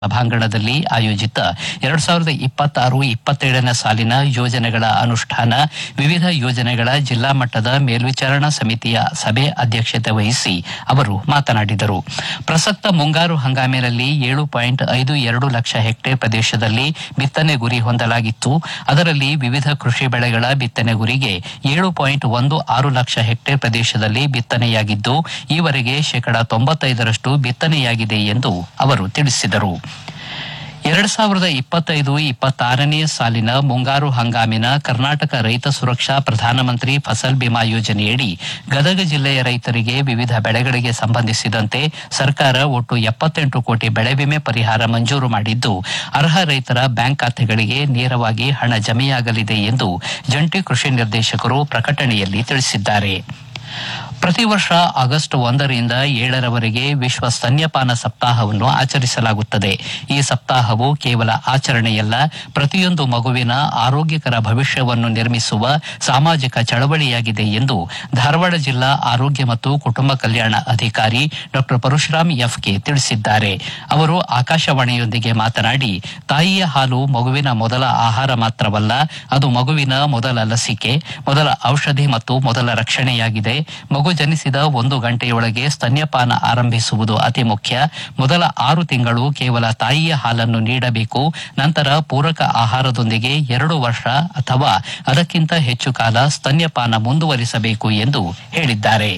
ಸಭಾಂಗಣದಲ್ಲಿ ಆಯೋಜಿತ ಎರಡ್ ಸಾವಿರದ ಇಪ್ಪತ್ತಾರು ಇಪ್ಪತ್ತೇಳನೇ ಸಾಲಿನ ಯೋಜನೆಗಳ ಅನುಷ್ಠಾನ ವಿವಿಧ ಯೋಜನೆಗಳ ಜಿಲ್ಲಾ ಮಟ್ಟದ ಮೇಲ್ವಿಚಾರಣಾ ಸಮಿತಿಯ ಸಭೆ ಅಧ್ಯಕ್ಷತೆ ವಹಿಸಿ ಅವರು ಮಾತನಾಡಿದರು ಪ್ರಸಕ್ತ ಮುಂಗಾರು ಹಂಗಾಮಿನಲ್ಲಿ ಏಳು ಪಾಯಿಂಟ್ ಐದು ಎರಡು ಲಕ್ಷ ಹೆಕ್ಟೇರ್ ಪ್ರದೇಶದಲ್ಲಿ ಬಿತ್ತನೆ ಗುರಿ ಹೊಂದಲಾಗಿತ್ತು ಅದರಲ್ಲಿ ವಿವಿಧ ಕೃಷಿ ಬೆಳೆಗಳ ಬಿತ್ತನೆ ಗುರಿಗೆ ಏಳು ಪಾಯಿಂಟ್ ಒಂದು ಆರು ಲಕ್ಷ ಹೆಕ್ಟೇರ್ ಪ್ರದೇಶದಲ್ಲಿ ಬಿತ್ತನೆಯಾಗಿದ್ದು ಈವರೆಗೆ ಶೇಕಡಾ ತೊಂಬತ್ತೈದರಷ್ಟು ಬಿತ್ತನೆಯಾಗಿದೆ ಎಂದು ಅವರು ತಿಳಿಸಿದರು ಎರಡ್ ಸಾವಿರದ ಇಪ್ಪತ್ತೈದು ಇಪ್ಪತ್ತಾರನೇ ಸಾಲಿನ ಮುಂಗಾರು ಹಂಗಾಮಿನ ಕರ್ನಾಟಕ ರೈತ ಸುರಕ್ಷಾ ಪ್ರಧಾನಮಂತ್ರಿ ಫಸಲ್ ಬಿಮಾ ಯೋಜನೆಯಡಿ ಗದಗ ಜಿಲ್ಲೆಯ ರೈತರಿಗೆ ವಿವಿಧ ಬೆಳೆಗಳಿಗೆ ಸಂಬಂಧಿಸಿದಂತೆ ಸರ್ಕಾರ ಒಟ್ಟು ಎಪ್ಪತ್ತೆಂಟು ಕೋಟಿ ಬೆಳೆ ವಿಮೆ ಪರಿಹಾರ ಮಂಜೂರು ಮಾಡಿದ್ದು ಅರ್ಹ ರೈತರ ಬ್ಯಾಂಕ್ ಖಾತೆಗಳಿಗೆ ನೇರವಾಗಿ ಹಣ ಜಮೆಯಾಗಲಿದೆ ಎಂದು ಜಂಟಿ ಕೃಷಿ ನಿರ್ದೇಶಕರು ಪ್ರಕಟಣೆಯಲ್ಲಿ ತಿಳಿಸಿದ್ದಾರೆ ಪ್ರತಿ ವರ್ಷ ಆಗಸ್ಟ್ ಒಂದರಿಂದ ಏಳರವರೆಗೆ ವಿಶ್ವ ಸ್ತನ್ಯಪಾನ ಸಪ್ತಾಹವನ್ನು ಆಚರಿಸಲಾಗುತ್ತದೆ ಈ ಸಪ್ತಾಹವು ಕೇವಲ ಆಚರಣೆಯಲ್ಲ ಪ್ರತಿಯೊಂದು ಮಗುವಿನ ಆರೋಗ್ಯಕರ ಭವಿಷ್ಯವನ್ನು ನಿರ್ಮಿಸುವ ಸಾಮಾಜಿಕ ಚಳವಳಿಯಾಗಿದೆ ಎಂದು ಧಾರವಾಡ ಜಿಲ್ಲಾ ಆರೋಗ್ಯ ಮತ್ತು ಕುಟುಂಬ ಕಲ್ಯಾಣ ಅಧಿಕಾರಿ ಡಾ ಪರಶುರಾಮ್ ಎಫ್ಕೆ ತಿಳಿಸಿದ್ದಾರೆ ಅವರು ಆಕಾಶವಾಣಿಯೊಂದಿಗೆ ಮಾತನಾಡಿ ತಾಯಿಯ ಹಾಲು ಮಗುವಿನ ಮೊದಲ ಆಹಾರ ಮಾತ್ರವಲ್ಲ ಅದು ಮಗುವಿನ ಮೊದಲ ಲಸಿಕೆ ಮೊದಲ ಔಷಧಿ ಮತ್ತು ಮೊದಲ ರಕ್ಷಣೆಯಾಗಿದೆ ಮಗು ಜನಿಸಿದ ಒಂದು ಗಂಟೆಯೊಳಗೆ ಸ್ತನ್ಯಪಾನ ಆರಂಭಿಸುವುದು ಅತಿ ಮುಖ್ಯ ಮೊದಲ ಆರು ತಿಂಗಳು ಕೇವಲ ತಾಯಿಯ ಹಾಲನ್ನು ನೀಡಬೇಕು ನಂತರ ಪೂರಕ ಆಹಾರದೊಂದಿಗೆ ಎರಡು ವರ್ಷ ಅಥವಾ ಅದಕ್ಕಿಂತ ಹೆಚ್ಚು ಕಾಲ ಸ್ತನ್ಯಪಾನ ಮುಂದುವರಿಸಬೇಕು ಎಂದು ಹೇಳಿದ್ದಾರೆ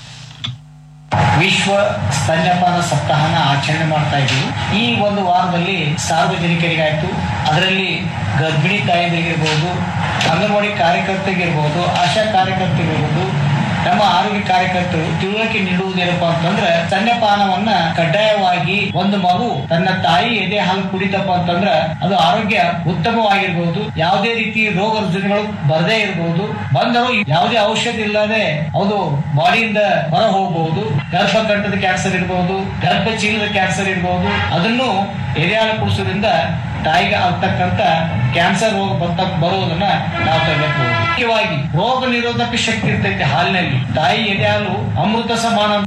ವಿಶ್ವ ಸ್ತನ್ಯಪಾನ ಸಪ್ತಾಹನ ಆಚರಣೆ ಮಾಡ್ತಾ ಇದ್ದೀವಿ ಈ ಒಂದು ವಾರದಲ್ಲಿ ಸಾರ್ವಜನಿಕರಿಗಾಯ್ತು ಅದರಲ್ಲಿ ಗರ್ಭಿಣಿ ತಾಯಂದಿರಿಗಿರ್ಬೋದು ಅಂಗನವಾಡಿ ಕಾರ್ಯಕರ್ತರಿಗಿರ್ಬೋದು ಆಶಾ ಕಾರ್ಯಕರ್ತರಿಗಿರ್ಬೋದು ನಮ್ಮ ಆರೋಗ್ಯ ಕಾರ್ಯಕರ್ತರು ತಿಳುವಳಿಕೆ ನೀಡುವುದೇನಪ್ಪ ಅಂತಂದ್ರೆ ಸ್ತನ್ಯಪಾನವನ್ನ ಕಡ್ಡಾಯವಾಗಿ ಒಂದು ಮಗು ತನ್ನ ತಾಯಿ ಎದೆ ಹಾಲು ಕುಡಿತಪ್ಪ ಅಂತಂದ್ರ ಅದು ಆರೋಗ್ಯ ಉತ್ತಮವಾಗಿರ್ಬಹುದು ಯಾವುದೇ ರೀತಿ ರೋಗ ರುಜಿನಗಳು ಬರದೇ ಇರಬಹುದು ಬಂದರೂ ಯಾವುದೇ ಔಷಧಿ ಇಲ್ಲದೆ ಅದು ಬಾಡಿಯಿಂದ ಹೊರ ಹೋಗಬಹುದು ಗರ್ಭಕಂಠದ ಕ್ಯಾನ್ಸರ್ ಇರಬಹುದು ಗರ್ಭಚೀಲದ ಕ್ಯಾನ್ಸರ್ ಇರಬಹುದು ಅದನ್ನು ಎದೆ ಹಾಲು ಕುಡಿಸೋದ್ರಿಂದ ತಾಯಿಗೆ ಆಗ್ತಕ್ಕಂತ ಕ್ಯಾನ್ಸರ್ ರೋಗ ಬರ್ತ ಬರುವುದನ್ನ ನಾವು ತಡೆಯಬಹುದು ಮುಖ್ಯವಾಗಿ ರೋಗ ನಿರೋಧಕ ಶಕ್ತಿ ಇರ್ತೈತೆ ಹಾಲಿನಲ್ಲಿ ತಾಯಿ ಎದೆ ಹಾಲು ಅಮೃತ ಸಮಾನ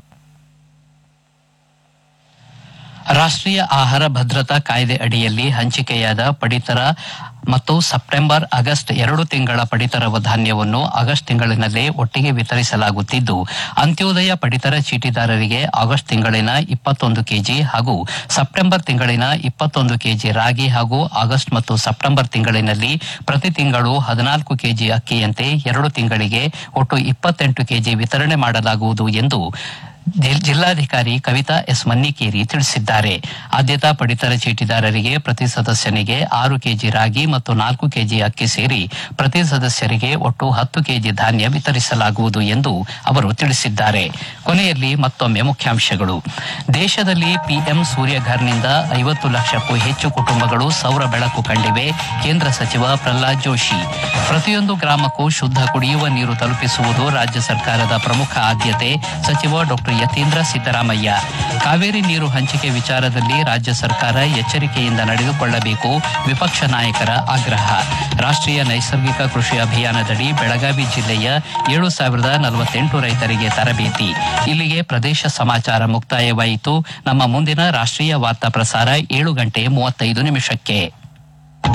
ರಾಷ್ಟ್ರೀಯ ಆಹಾರ ಭದ್ರತಾ ಕಾಯ್ದೆ ಅಡಿಯಲ್ಲಿ ಹಂಚಿಕೆಯಾದ ಪಡಿತರ ಮತ್ತು ಸೆಪ್ಟೆಂಬರ್ ಆಗಸ್ಟ್ ಎರಡು ತಿಂಗಳ ಪಡಿತರ ಧಾನ್ಯವನ್ನು ಆಗಸ್ಟ್ ತಿಂಗಳಿನಲ್ಲೇ ಒಟ್ಟಿಗೆ ವಿತರಿಸಲಾಗುತ್ತಿದ್ದು ಅಂತ್ಯೋದಯ ಪಡಿತರ ಚೀಟಿದಾರರಿಗೆ ಆಗಸ್ಟ್ ತಿಂಗಳಿನ ಇಪ್ಪತ್ತೊಂದು ಕೆಜಿ ಹಾಗೂ ಸೆಪ್ಟೆಂಬರ್ ತಿಂಗಳಿನ ಇಪ್ಪತ್ತೊಂದು ಕೆಜಿ ರಾಗಿ ಹಾಗೂ ಆಗಸ್ಟ್ ಮತ್ತು ಸೆಪ್ಟೆಂಬರ್ ತಿಂಗಳಿನಲ್ಲಿ ಪ್ರತಿ ತಿಂಗಳು ಹದಿನಾಲ್ಕು ಕೆಜಿ ಅಕ್ಕಿಯಂತೆ ಎರಡು ತಿಂಗಳಿಗೆ ಒಟ್ಟು ಇಪ್ಪತ್ತೆಂಟು ಕೆಜಿ ವಿತರಣೆ ಮಾಡಲಾಗುವುದು ಎಂದು ಜಿ- ಜಿಲ್ಲಾಧಿಕಾರಿ ಕವಿತಾ ಎಸ್ ಮನ್ನಿಕೇರಿ ತಿಳಿಸಿದ್ದಾರೆ ಆದ್ಯತಾ ಪಡಿತರ ಚೀಟಿದಾರರಿಗೆ ಪ್ರತಿ ಸದಸ್ಯನಿಗೆ ಆರು ಕೆಜಿ ರಾಗಿ ಮತ್ತು ನಾಲ್ಕು ಕೆಜಿ ಅಕ್ಕಿ ಸೇರಿ ಪ್ರತಿ ಸದಸ್ಯರಿಗೆ ಒಟ್ಟು ಹತ್ತು ಕೆಜಿ ಧಾನ್ಯ ವಿತರಿಸಲಾಗುವುದು ಎಂದು ಅವರು ತಿಳಿಸಿದ್ದಾರೆ ಕೊನೆಯಲ್ಲಿ ಮತ್ತೊಮ್ಮೆ ಮುಖ್ಯಾಂಶಗಳು ದೇಶದಲ್ಲಿ ಪಿಎಂ ಸೂರ್ಯಘರ್ನಿಂದ ಐವತ್ತು ಲಕ್ಷಕ್ಕೂ ಹೆಚ್ಚು ಕುಟುಂಬಗಳು ಸೌರ ಬೆಳಕು ಕಂಡಿವೆ ಕೇಂದ್ರ ಸಚಿವ ಪ್ರಹ್ಲಾದ್ ಜೋಶಿ ಪ್ರತಿಯೊಂದು ಗ್ರಾಮಕ್ಕೂ ಶುದ್ಧ ಕುಡಿಯುವ ನೀರು ತಲುಪಿಸುವುದು ರಾಜ್ಯ ಸರ್ಕಾರದ ಪ್ರಮುಖ ಆದ್ಯತೆ ಸಚಿವ ಡಾಕ್ಟರ್ ಯತೀಂದ್ರ ಸಿದ್ದರಾಮಯ್ಯ ಕಾವೇರಿ ನೀರು ಹಂಚಿಕೆ ವಿಚಾರದಲ್ಲಿ ರಾಜ್ಯ ಸರ್ಕಾರ ಎಚ್ಚರಿಕೆಯಿಂದ ನಡೆದುಕೊಳ್ಳಬೇಕು ವಿಪಕ್ಷ ನಾಯಕರ ಆಗ್ರಹ ರಾಷ್ಟ್ರೀಯ ನೈಸರ್ಗಿಕ ಕೃಷಿ ಅಭಿಯಾನದಡಿ ಬೆಳಗಾವಿ ಜಿಲ್ಲೆಯ ಏಳು ಸಾವಿರದ ನಲವತ್ತೆಂಟು ರೈತರಿಗೆ ತರಬೇತಿ ಇಲ್ಲಿಗೆ ಪ್ರದೇಶ ಸಮಾಚಾರ ಮುಕ್ತಾಯವಾಯಿತು ನಮ್ಮ ಮುಂದಿನ ರಾಷ್ಟ್ರೀಯ ವಾರ್ತಾ ಪ್ರಸಾರ ಏಳು ಗಂಟೆ ಮೂವತ್ತೈದು ನಿಮಿಷಕ್ಕೆ